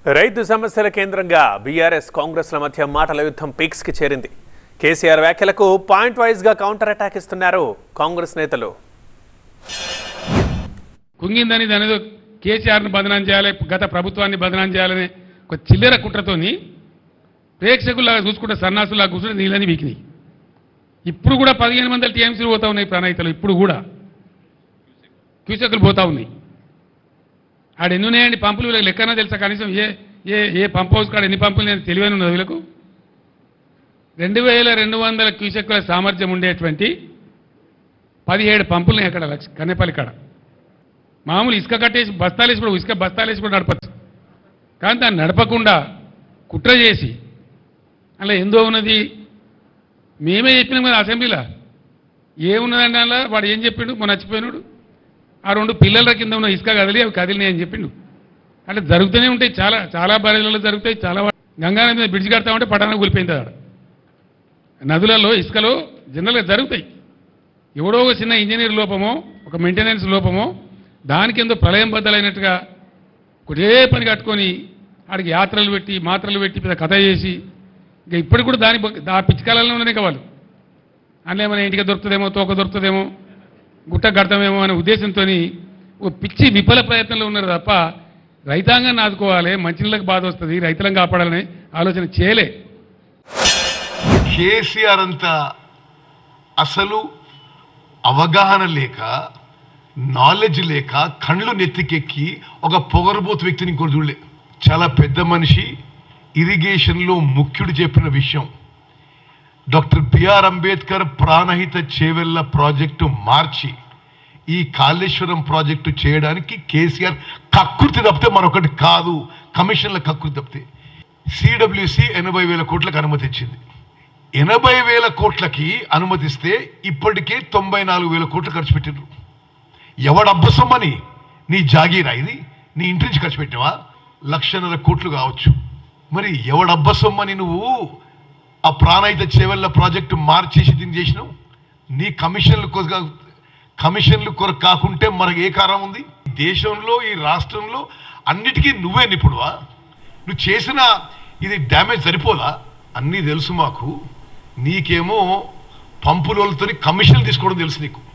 రైతు సమస్యల కేంద్రంగా బీఆర్ఎస్ కాంగ్రెస్ల మధ్య మాటల యుద్ధం పీక్స్ కి చేరింది కేసీఆర్ వ్యాఖ్యలకు పాయింట్ వైజ్ గా కౌంటర్ అటాక్ ఇస్తున్నారు కాంగ్రెస్ నేతలు కుంగిందని దాని ఏదో కేసీఆర్ని బదనాం చేయాలి గత ప్రభుత్వాన్ని బదనాం చేయాలని ఒక చిల్లర కుట్రతోని ప్రేక్షకుల్లాగా చూసుకుంటే సన్నాసులాగా కూర్చుని నీళ్ళని వీకినాయి ఇప్పుడు కూడా పదిహేను వందల టీఎంసీలు పోతా ఉన్నాయి ప్రణాయితలు ఇప్పుడు కూడా క్యూసెక్కులు పోతా ఉన్నాయి ఆడ ఎన్ని ఉన్నాయండి పంపులు వీళ్ళకి లెక్కనా తెలుసా కనీసం ఏ ఏ ఏ పంప్ హౌస్ కాడ ఎన్ని పంపులు నేను తెలివైన ఉన్నది వీళ్ళకు రెండు వేల రెండు వందల క్యూసెక్కుల సామర్థ్యం ఉండేటువంటి పదిహేడు పంపులు అక్కడ లక్ష కన్నెపల్లి కాడ మామూలు ఇసుక కట్టేసి బస్తాలేసి కూడా ఇసుక బస్తాలేసి కూడా నడపచ్చు కానీ దాన్ని నడపకుండా కుట్ర చేసి అలా ఎందో ఉన్నది మేమే చెప్పినాం కదా అసెంబ్లీలో ఏమున్నదండి అలా వాడు ఏం చెప్పిండు మొన్న నచ్చిపోయినాడు ఆ రెండు పిల్లల కింద ఉన్న ఇసుక కదిలి అవి కదిలినాయి అని చెప్పిండు అంటే జరుగుతూనే ఉంటాయి చాలా చాలా బరిలలో జరుగుతాయి చాలా వా- గంగానది మీద బ్రిడ్జ్ కడతామంటే పట్టణం కూలిపోయింది ఆడ నదులలో ఇసుకలో జనరల్గా జరుగుతాయి ఎవడో ఒక చిన్న ఇంజనీర్ లోపమో ఒక మెయింటెనెన్స్ లోపమో దానికి ఎంతో ప్రళయం బద్దలైనట్టుగా ఒకటే పని కట్టుకొని ఆడికి యాత్రలు పెట్టి మాత్రలు పెట్టి పెద్ద కథ చేసి ఇంకా ఇప్పటికి కూడా దాని బ- ఆ పిచ్చికాలంలో ఉన్నాయి వాళ్ళు అందులో ఏమైనా ఇంటికి దొరుకుతుందేమో తోక దొరుకుతుందేమో గుట్ట కడతామేమో అనే ఉద్దేశంతో ఓ పిచ్చి విఫల ప్రయత్నంలో ఉన్నారు తప్ప రైతాంగాన్ని ఆదుకోవాలి మంచినీళ్ళకి బాధ వస్తుంది రైతులను కాపాడాలని ఆలోచన చేయలే కేసీఆర్ అంత అసలు అవగాహన లేక నాలెడ్జ్ లేక కళ్ళు నెత్తికెక్కి ఒక పొగరబోతు వ్యక్తిని ఇంకోటి చూడలే చాలా పెద్ద మనిషి ఇరిగేషన్లో ముఖ్యుడు చెప్పిన విషయం డాక్టర్ బిఆర్ అంబేద్కర్ ప్రాణహిత చేవెళ్ళ ప్రాజెక్టు మార్చి ఈ కాళేశ్వరం ప్రాజెక్టు చేయడానికి కేసీఆర్ కక్కుర్తి తప్పితే మరొకటి కాదు కమిషన్ల కక్కుర్తి తప్పితే సిడబ్ల్యూసి ఎనభై వేల కోట్లకు అనుమతి ఇచ్చింది ఎనభై వేల కోట్లకి అనుమతిస్తే ఇప్పటికే తొంభై నాలుగు వేల కోట్లు ఖర్చు పెట్టిండ్రు ఎవడబ్బ సొమ్మని నీ జాగీరా ఇది నీ ఇంటి నుంచి ఖర్చు పెట్టావా లక్షన్నర కోట్లు కావచ్చు మరి ఎవడబ్బ సొమ్మని నువ్వు ఆ ప్రాణాయిత చేవెళ్ళ ప్రాజెక్టు మార్చేసి దీన్ని చేసినావు నీ కమిషన్లు కొరక కమిషన్లు కొరకు కాకుంటే మనకు ఏ కారం ఉంది దేశంలో ఈ రాష్ట్రంలో అన్నిటికీ నువ్వే నిపుడువా నువ్వు చేసిన ఇది డ్యామేజ్ సరిపోదా అన్నీ తెలుసు మాకు నీకేమో పంపులతో కమిషన్లు తీసుకోవడం తెలుసు నీకు